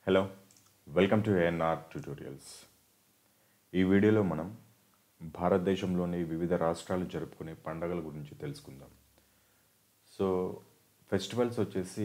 hello welcome to ANR tutorials ఈ వీడియోలో మనం భారతదేశంలోని వివిధ రాష్ట్రాలు జరుపుకునే పండగల గురించి తెలుసుకుందాం సో ఫెస్టివల్స్ వచ్చేసి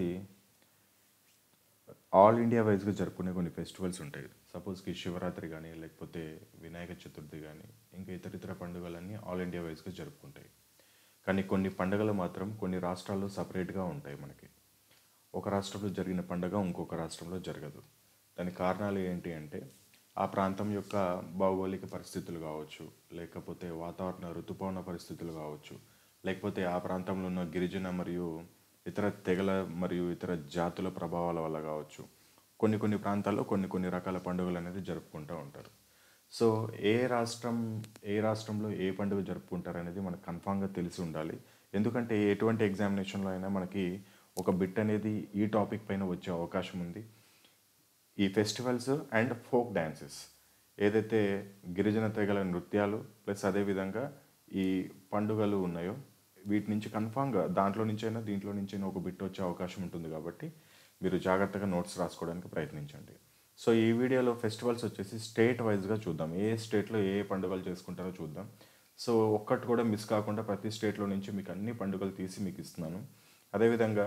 ఆల్ ఇండియా వైజ్గా జరుపుకునే కొన్ని ఫెస్టివల్స్ ఉంటాయి సపోజ్కి శివరాత్రి కానీ లేకపోతే వినాయక చతుర్థి కానీ ఇంకా ఇతర ఇతర పండుగలన్నీ ఆల్ ఇండియా వైజ్గా జరుపుకుంటాయి కానీ కొన్ని పండుగలు మాత్రం కొన్ని రాష్ట్రాల్లో సపరేట్గా ఉంటాయి మనకి ఒక రాష్ట్రంలో జరిగిన పండుగ ఇంకొక రాష్ట్రంలో జరగదు దానికి కారణాలు ఏంటి అంటే ఆ ప్రాంతం యొక్క భౌగోళిక పరిస్థితులు కావచ్చు లేకపోతే వాతావరణ ఋతుపవన పరిస్థితులు కావచ్చు లేకపోతే ఆ ప్రాంతంలో ఉన్న గిరిజన మరియు ఇతర తెగల మరియు ఇతర జాతుల ప్రభావాల వల్ల కావచ్చు కొన్ని కొన్ని ప్రాంతాల్లో కొన్ని కొన్ని రకాల పండుగలు అనేది జరుపుకుంటూ ఉంటారు సో ఏ రాష్ట్రం ఏ రాష్ట్రంలో ఏ పండుగ జరుపుకుంటారు అనేది మనకు కన్ఫామ్గా తెలిసి ఉండాలి ఎందుకంటే ఎటువంటి ఎగ్జామినేషన్లో అయినా మనకి ఒక బిట్ అనేది ఈ టాపిక్ పైన వచ్చే అవకాశం ఉంది ఈ ఫెస్టివల్స్ అండ్ ఫోక్ డ్యాన్సెస్ ఏదైతే గిరిజన తెగల నృత్యాలు ప్లస్ అదేవిధంగా ఈ పండుగలు ఉన్నాయో వీటి నుంచి కన్ఫామ్గా దాంట్లో నుంచైనా దీంట్లో నుంచైనా ఒక బిట్ వచ్చే అవకాశం ఉంటుంది కాబట్టి మీరు జాగ్రత్తగా నోట్స్ రాసుకోవడానికి ప్రయత్నించండి సో ఈ వీడియోలో ఫెస్టివల్స్ వచ్చేసి స్టేట్ వైజ్గా చూద్దాం ఏ స్టేట్లో ఏ ఏ పండుగలు చేసుకుంటారో చూద్దాం సో ఒక్కటి కూడా మిస్ కాకుండా ప్రతి స్టేట్లో నుంచి మీకు అన్ని పండుగలు తీసి మీకు ఇస్తున్నాను అదేవిధంగా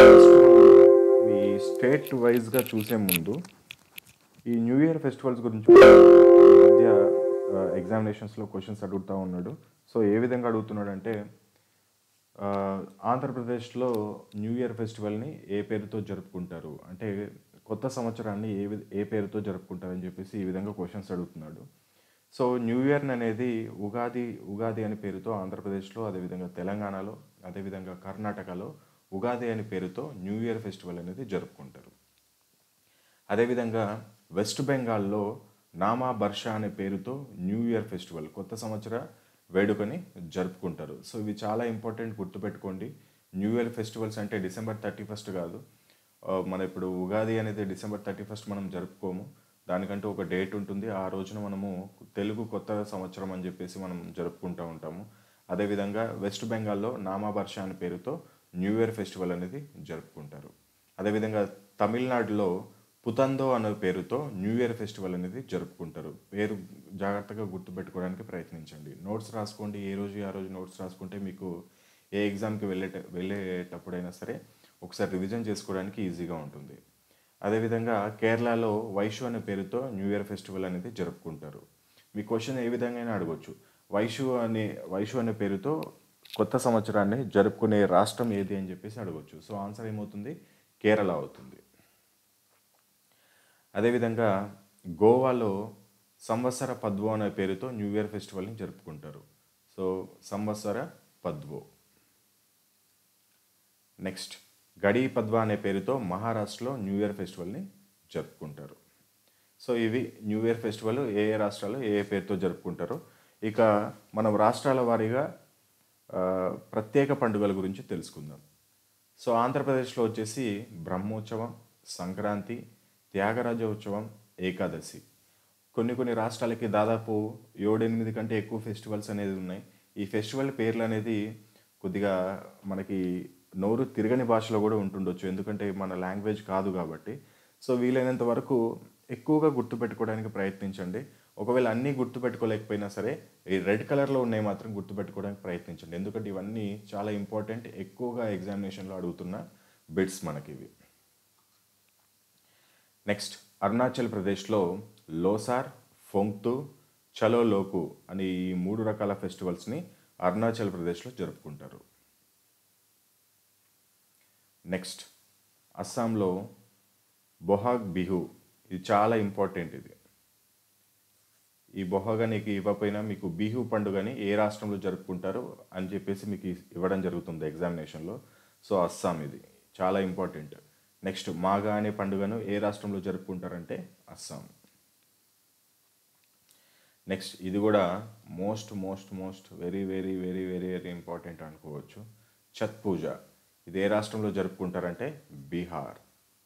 ఈ స్టేట్ వైజ్గా చూసే ముందు ఈ న్యూ ఇయర్ ఫెస్టివల్స్ గురించి కూడా ఈ మధ్య ఎగ్జామినేషన్స్లో క్వశ్చన్స్ అడుగుతూ ఉన్నాడు సో ఏ విధంగా అడుగుతున్నాడు అంటే ఆ, ఆంధ్రప్రదేశ్లో న్యూ ఇయర్ ఫెస్టివల్ని ఏ పేరుతో జరుపుకుంటారు అంటే కొత్త సంవత్సరాన్ని ఏ వి- ఏ పేరుతో జరుపుకుంటారని చెప్పేసి ఈ విధంగా క్వశ్చన్స్ అడుగుతున్నాడు సో న్యూ ఇయర్ అనేది ఉగాది ఉగాది అనే పేరుతో ఆంధ్రప్రదేశ్లో అదేవిధంగా తెలంగాణలో అదేవిధంగా కర్ణాటకలో ఉగాది అనే పేరుతో న్యూ ఇయర్ ఫెస్టివల్ అనేది జరుపుకుంటారు అదేవిధంగా వెస్ట్ బెంగాల్లో నామా బర్ష అనే పేరుతో న్యూ ఇయర్ ఫెస్టివల్ కొత్త సంవత్సర వేడుకని జరుపుకుంటారు సో ఇవి చాలా ఇంపార్టెంట్ గుర్తుపెట్టుకోండి న్యూ ఇయర్ ఫెస్టివల్స్ అంటే డిసెంబర్ థర్టీ ఫస్ట్ కాదు ఆ, మన ఇప్పుడు ఉగాది అనేది డిసెంబర్ థర్టీ ఫస్ట్ మనం జరుపుకోము దానికంటూ ఒక డేట్ ఉంటుంది ఆ రోజున మనము తెలుగు కొత్త సంవత్సరం అని చెప్పేసి మనం జరుపుకుంటూ ఉంటాము అదేవిధంగా వెస్ట్ బెంగాల్లో నామాబర్ష అనే పేరుతో న్యూ ఇయర్ ఫెస్టివల్ అనేది జరుపుకుంటారు అదేవిధంగా తమిళనాడులో పుతందో అనే పేరుతో న్యూ ఇయర్ ఫెస్టివల్ అనేది జరుపుకుంటారు పేరు జాగ్రత్తగా గుర్తుపెట్టుకోవడానికి ప్రయత్నించండి నోట్స్ రాసుకోండి ఏ రోజు ఆ రోజు నోట్స్ రాసుకుంటే మీకు ఏ ఎగ్జామ్కి వెళ్ళేట వెళ్ళేటప్పుడైనా సరే ఒకసారి రివిజన్ చేసుకోవడానికి ఈజీగా ఉంటుంది అదేవిధంగా కేరళలో వైషు అనే పేరుతో న్యూ ఇయర్ ఫెస్టివల్ అనేది జరుపుకుంటారు మీ క్వశ్చన్ ఏ విధంగా అయినా అడగొచ్చు వైషు అనే వైషు అనే పేరుతో కొత్త సంవత్సరాన్ని జరుపుకునే రాష్ట్రం ఏది అని చెప్పేసి అడగొచ్చు సో ఆన్సర్ ఏమవుతుంది కేరళ అవుతుంది అదేవిధంగా గోవాలో సంవత్సర పద్వో అనే పేరుతో న్యూ ఇయర్ ఫెస్టివల్ని జరుపుకుంటారు సో సంవత్సర పద్వో నెక్స్ట్ గడి పద్వా అనే పేరుతో మహారాష్ట్రలో న్యూ ఇయర్ ఫెస్టివల్ని జరుపుకుంటారు సో ఇవి న్యూ ఇయర్ ఫెస్టివల్ ఏ ఏ రాష్ట్రాలు ఏ ఏ పేరుతో జరుపుకుంటారో ఇక మనం రాష్ట్రాల వారీగా ఆ, ప్రత్యేక పండుగల గురించి తెలుసుకుందాం సో ఆంధ్రప్రదేశ్లో వచ్చేసి బ్రహ్మోత్సవం సంక్రాంతి త్యాగరాజ ఉత్సవం ఏకాదశి కొన్ని కొన్ని రాష్ట్రాలకి దాదాపు ఏడెనిమిది కంటే ఎక్కువ ఫెస్టివల్స్ అనేది ఉన్నాయి ఈ ఫెస్టివల్ పేర్లు అనేది కొద్దిగా మనకి నోరు తిరగని భాషలో కూడా ఉంటుండొచ్చు ఎందుకంటే మన లాంగ్వేజ్ కాదు కాబట్టి సో వీలైనంత వరకు ఎక్కువగా గుర్తుపెట్టుకోవడానికి ప్రయత్నించండి ఒకవేళ అన్నీ గుర్తుపెట్టుకోలేకపోయినా సరే ఈ రెడ్ కలర్లో ఉన్నాయి మాత్రం గుర్తుపెట్టుకోవడానికి ప్రయత్నించండి ఎందుకంటే ఇవన్నీ చాలా ఇంపార్టెంట్ ఎక్కువగా ఎగ్జామినేషన్లో అడుగుతున్న బిట్స్ మనకి ఇవి నెక్స్ట్ అరుణాచల్ ప్రదేశ్లో లోసార్ ఫొంగ్తు చలో లోకు అని ఈ మూడు రకాల ఫెస్టివల్స్ని అరుణాచల్ ప్రదేశ్లో జరుపుకుంటారు నెక్స్ట్ అస్సాంలో బొహాగ్ బిహు ఇది చాలా ఇంపార్టెంట్ ఇది ఈ బొహాగా నీకు ఇవ్వకపోయినా మీకు బిహు పండుగని ఏ రాష్ట్రంలో జరుపుకుంటారు అని చెప్పేసి మీకు ఇవ్వడం జరుగుతుంది ఎగ్జామినేషన్లో సో అస్సాం ఇది చాలా ఇంపార్టెంట్ నెక్స్ట్ మాగా అనే పండుగను ఏ రాష్ట్రంలో జరుపుకుంటారంటే అస్సాం నెక్స్ట్ ఇది కూడా most most most very very very very very important అనుకోవచ్చు ఛత్ పూజ ఇది ఏ రాష్ట్రంలో జరుపుకుంటారంటే బీహార్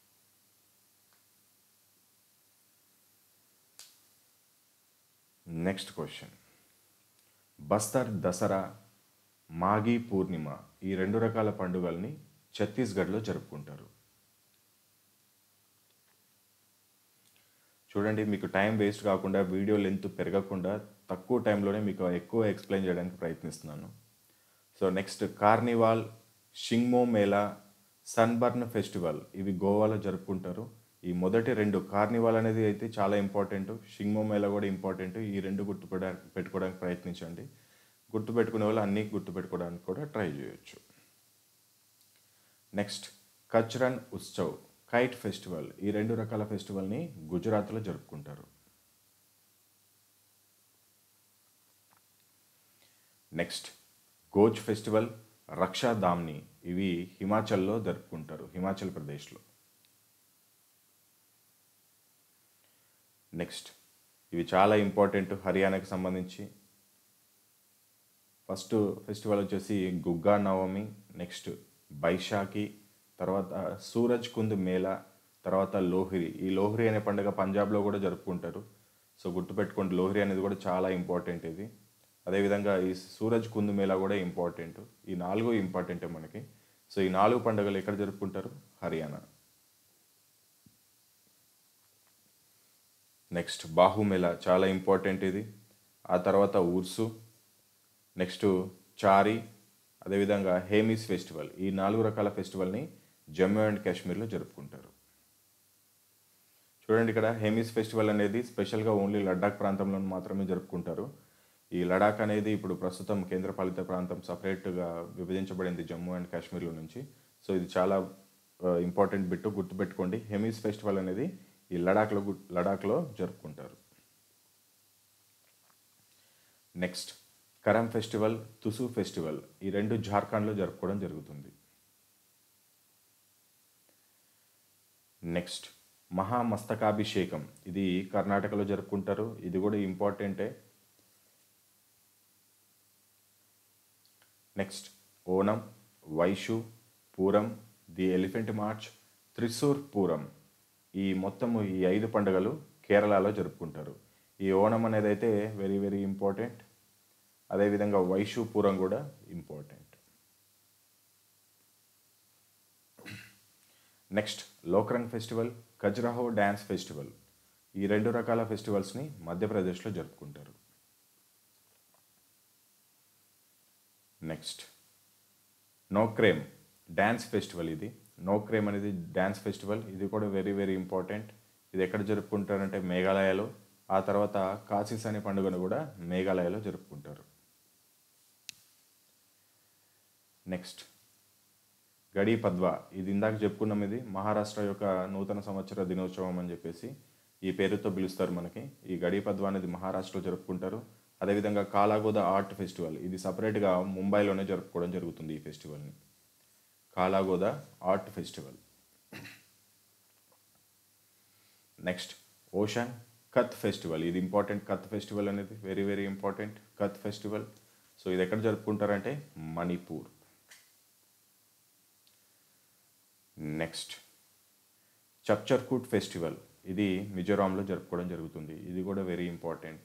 నెక్స్ట్ క్వశ్చన్ బస్తర్ దసరా మాఘీ పూర్ణిమ ఈ రెండు రకాల పండుగల్ని ఛత్తీస్గఢ్లో జరుపుకుంటారు చూడండి మీకు టైం వేస్ట్ కాకుండా వీడియో లెంత్ పెరగకుండా తక్కువ టైంలోనే మీకు ఎక్కువ ఎక్స్ప్లెయిన్ చేయడానికి ప్రయత్నిస్తున్నాను so next carnival Shigmo mela Sunburn festival ఇవి గోవాలో జరుపుకుంటారు ఈ మొదటి రెండు కార్నివాల్ అనేది అయితే చాలా ఇంపార్టెంట్ షింగ్మో మేళా కూడా ఇంపార్టెంట్ ఈ రెండు గుర్తు పెట్టుకోవడానికి ప్రయత్నించండి గుర్తు పెట్టుకునే వాళ్ళు అన్నీ గుర్తు పెట్టుకోవడానికి కూడా ట్రై చేయొచ్చు నెక్స్ట్ కచ్రన్ ఉత్సవ్ కైట్ ఫెస్టివల్ ఈ రెండు రకాల ఫెస్టివల్ని గుజరాత్లో జరుపుకుంటారు నెక్స్ట్ గోచ్ ఫెస్టివల్ రక్షా దామ్ని ఇవి హిమాచల్లో జరుపుకుంటారు హిమాచల్ ప్రదేశ్లో నెక్స్ట్ ఇవి చాలా ఇంపార్టెంట్ హర్యానాకి సంబంధించి ఫస్ట్ ఫెస్టివల్ వచ్చేసి గుగ్గా నవమి నెక్స్ట్ బైశాఖి తర్వాత సూరజ్ కుంద్ మేళా తర్వాత లోహ్రి ఈ లోహ్రి అనే పండుగ పంజాబ్లో కూడా జరుపుకుంటారు సో గుర్తుపెట్టుకోండి లోహ్రి అనేది కూడా చాలా ఇంపార్టెంట్ ఇది అదేవిధంగా ఈ సూరజ్ కుంద్ మేళా కూడా ఇంపార్టెంట్ ఈ నాలుగు ఇంపార్టెంటే మనకి సో ఈ నాలుగు పండుగలు ఎక్కడ జరుపుకుంటారు హర్యానా నెక్స్ట్ బాహుమేళా చాలా ఇంపార్టెంట్ ఇది ఆ తర్వాత ఉర్సు నెక్స్ట్ చారి అదేవిధంగా హేమిస్ ఫెస్టివల్ ఈ నాలుగు రకాల ఫెస్టివల్ని జమ్మూ అండ్ కాశ్మీర్లో జరుపుకుంటారు చూడండి ఇక్కడ హేమిస్ ఫెస్టివల్ అనేది స్పెషల్గా ఓన్లీ లడాక్ ప్రాంతంలో మాత్రమే జరుపుకుంటారు ఈ లడాక్ అనేది ఇప్పుడు ప్రస్తుతం కేంద్రపాలిత ప్రాంతం సపరేట్గా విభజించబడింది జమ్మూ అండ్ కాశ్మీర్లో నుంచి సో ఇది చాలా ఇంపార్టెంట్ బిట్ గుర్తుపెట్టుకోండి హెమిస్ ఫెస్టివల్ అనేది ఈ లడాక్లో గు- లడాక్లో జరుపుకుంటారు నెక్స్ట్ కరం ఫెస్టివల్ తుసు ఫెస్టివల్ ఈ రెండు జార్ఖండ్లో జరుపుకోవడం జరుగుతుంది నెక్స్ట్ మహామస్తకాభిషేకం ఇది కర్ణాటకలో జరుపుకుంటారు ఇది కూడా ఇంపార్టెంటే next Onam Vishu Pooram the elephant march Thrissur Pooram ఈ మొత్తము ఈ ఐదు పండుగలు కేరళలో జరుపుకుంటారు ఈ ఓణం అనేది అయితే వెరీ వెరీ ఇంపార్టెంట్ అదేవిధంగా వైషు పూరం కూడా important next Lokrang festival Khajuraho dance festival ఈ రెండు రకాల ఫెస్టివల్స్ని మధ్యప్రదేశ్లో జరుపుకుంటారు నెక్స్ట్ నోక్రేమ్ డ్యాన్స్ ఫెస్టివల్ ఇది నోక్రేమ్ అనేది డ్యాన్స్ ఫెస్టివల్ ఇది కూడా వెరీ వెరీ ఇంపార్టెంట్ ఇది ఎక్కడ జరుపుకుంటారంటే మేఘాలయలో ఆ తర్వాత కాసిస్ అనే పండుగను కూడా మేఘాలయలో జరుపుకుంటారు నెక్స్ట్ గడి పద్వా ఇది ఇందాక చెప్పుకున్నాం ఇది మహారాష్ట్ర యొక్క నూతన సంవత్సర దినోత్సవం అని చెప్పేసి ఈ పేరుతో పిలుస్తారు మనకి ఈ గడి పద్వా అనేది మహారాష్ట్రలో జరుపుకుంటారు అదేవిధంగా కాలాగోద ఆర్ట్ ఫెస్టివల్ ఇది సపరేట్గా ముంబైలోనే జరుపుకోవడం జరుగుతుంది ఈ ఫెస్టివల్ని కాలాగోద art festival next ocean కత్ festival ఇది ఇంపార్టెంట్ కత్ ఫెస్టివల్ అనేది very very important కత్ festival so ఇది ఎక్కడ జరుపుకుంటారంటే మణిపూర్ నెక్స్ట్ చప్చర్కూట్ ఫెస్టివల్ ఇది మిజోరాంలో జరుపుకోవడం జరుగుతుంది ఇది కూడా వెరీ ఇంపార్టెంట్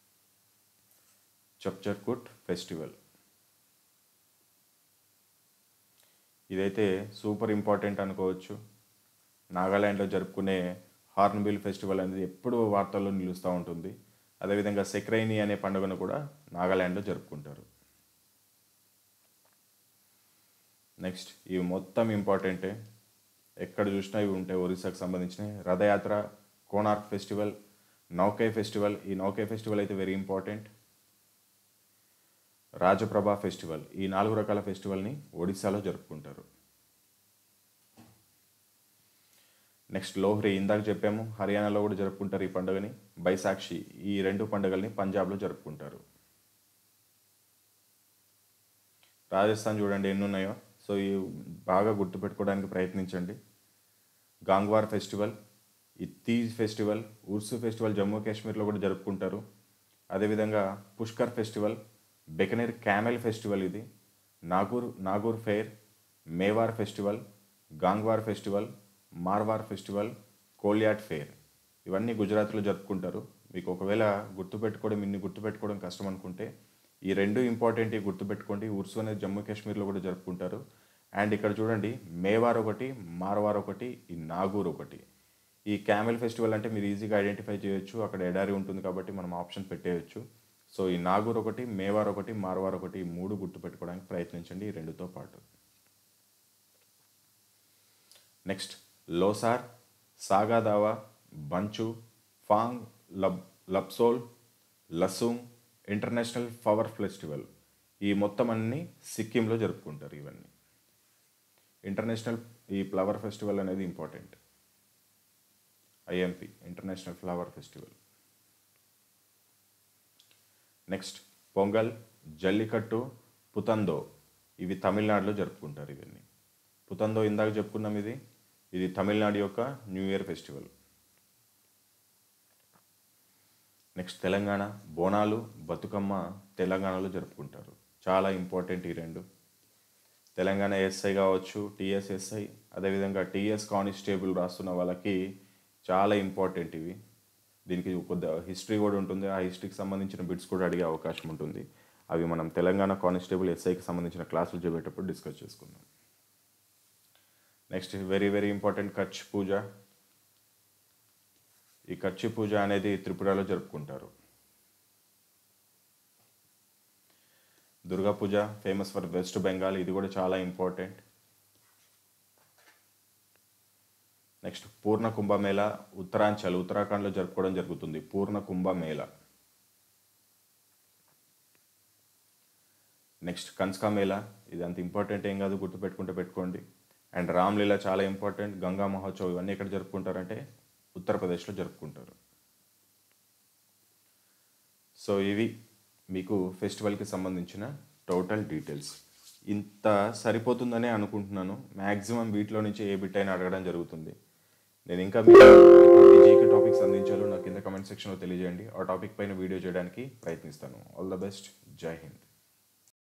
చప్చర్కూట్ ఫెస్టివల్ ఇదైతే సూపర్ ఇంపార్టెంట్ అనుకోవచ్చు నాగాలాండ్లో జరుపుకునే హార్న్బిల్ ఫెస్టివల్ అనేది ఎప్పుడూ వార్తల్లో నిలుస్తూ ఉంటుంది అదేవిధంగా సెక్రైని అనే పండుగను కూడా నాగాలాండ్లో జరుపుకుంటారు నెక్స్ట్ ఇవి మొత్తం ఇంపార్టెంటే ఎక్కడ చూసినా ఇవి ఉంటాయి ఒరిస్సాకు సంబంధించినవి రథయాత్ర కోనార్క్ ఫెస్టివల్ నౌకే ఫెస్టివల్ ఈ నౌకే ఫెస్టివల్ అయితే వెరీ ఇంపార్టెంట్ రాజప్రభ ఫెస్టివల్ ఈ నాలుగు రకాల ఫెస్టివల్ని ఒడిశాలో జరుపుకుంటారు నెక్స్ట్ లోహ్రీ ఇందాక చెప్పాము హర్యానాలో కూడా జరుపుకుంటారు ఈ పండుగని బైసాక్షి ఈ రెండు పండుగల్ని పంజాబ్లో జరుపుకుంటారు రాజస్థాన్ చూడండి ఎన్ని ఉన్నాయో సో ఈ బాగా గుర్తుపెట్టుకోవడానికి ప్రయత్నించండి గాంగ్వార్ ఫెస్టివల్ ఈ తీజ్ ఫెస్టివల్ ఉర్సు ఫెస్టివల్ జమ్మూ కాశ్మీర్లో కూడా జరుపుకుంటారు అదేవిధంగా Pushkar festival Bikaner camel festival ఇది Nagaur Nagaur fair Mewar festival Gangaur festival Marwar festival Kolayat fair ఇవన్నీ గుజరాత్లో జరుపుకుంటారు మీకు ఒకవేళ గుర్తుపెట్టుకోవడం ఇన్ని గుర్తుపెట్టుకోవడం కష్టం అనుకుంటే ఈ రెండు ఇంపార్టెంట్ గుర్తుపెట్టుకోండి ఉర్సు అనేది జమ్మూ కాశ్మీర్లో కూడా జరుపుకుంటారు అండ్ ఇక్కడ చూడండి మేవార్ ఒకటి మార్వార్ ఒకటి ఈ నాగూర్ ఒకటి ఈ క్యామెల్ ఫెస్టివల్ అంటే మీరు ఈజీగా ఐడెంటిఫై చేయొచ్చు అక్కడ ఎడారి ఉంటుంది కాబట్టి మనం ఆప్షన్ పెట్టేయచ్చు సో ఈ నాగూర్ ఒకటి మేవార్ ఒకటి మార్వార్ ఒకటి ఈ మూడు గుర్తుపెట్టుకోవడానికి ప్రయత్నించండి ఈ రెండుతో పాటు నెక్స్ట్ లోసార్ సాగాదావా బంచు ఫాంగ్ లబ్ లప్సోల్ లసుంగ్ ఇంటర్నేషనల్ ఫ్లవర్ ఫెస్టివల్ ఈ మొత్తం అన్ని సిక్కింలో జరుపుకుంటారు ఇవన్నీ ఇంటర్నేషనల్ ఈ ఫ్లవర్ ఫెస్టివల్ అనేది important IMP international flower festival next pongal Jallikattu పుతందో ఇవి తమిళనాడులో జరుపుకుంటారు ఇవన్నీ పుతందో ఇందాక చెప్పుకున్నాం ఇది ఇది తమిళనాడు యొక్క new year festival next Telangana Bonalu Bathukamma తెలంగాణలో జరుపుకుంటారు చాలా ఇంపార్టెంట్ ఈ రెండు తెలంగాణ ఎస్ఐ కావచ్చు టీఎస్ఎస్ఐ అదేవిధంగా టీఎస్ కానిస్టేబుల్ రాస్తున్న వాళ్ళకి చాలా ఇంపార్టెంట్ ఇవి దీనికి కొద్ది హిస్టరీ కూడా ఉంటుంది ఆ హిస్టరీకి సంబంధించిన బిట్స్ కూడా అడిగే అవకాశం ఉంటుంది అవి మనం తెలంగాణ కానిస్టేబుల్ ఎస్ఐకి సంబంధించిన క్లాసులు చెప్పేటప్పుడు డిస్కస్ చేసుకుందాం next very very important Kutch పూజ ఈ కచ్చి పూజ అనేది త్రిపురలో జరుపుకుంటారు దుర్గా పూజ ఫేమస్ ఫర్ వెస్ట్ బెంగాల్ ఇది కూడా చాలా ఇంపార్టెంట్ నెక్స్ట్ పూర్ణ కుంభమేళ ఉత్తరాంచల్ ఉత్తరాఖండ్లో జరుపుకోవడం జరుగుతుంది పూర్ణ కుంభమేళ నెక్స్ట్ కన్స్కా మేళ ఇది అంత ఇంపార్టెంట్ ఏం కాదు గుర్తుపెట్టుకుంటే పెట్టుకోండి అండ్ రామ్లీల చాలా ఇంపార్టెంట్ గంగా మహోత్సవ్ ఇవన్నీ ఎక్కడ జరుపుకుంటారంటే ఉత్తరప్రదేశ్లో జరుపుకుంటారు సో ఇవి మీకు ఫెస్టివల్కి సంబంధించిన టోటల్ డీటెయిల్స్ ఇంత సరిపోతుందనే అనుకుంటున్నాను మ్యాక్సిమం వీటిలో నుంచి ఏ బిట్ అయినా అడగడం జరుగుతుంది నేను ఇంకా మీకు ఎటువంటి జీకే టాపిక్స్ అందించాలో నాకు కింద కమెంట్ సెక్షన్లో తెలియజేయండి ఆ టాపిక్ పైన వీడియో చేయడానికి ప్రయత్నిస్తాను ఆల్ ద బెస్ట్ జై హింద్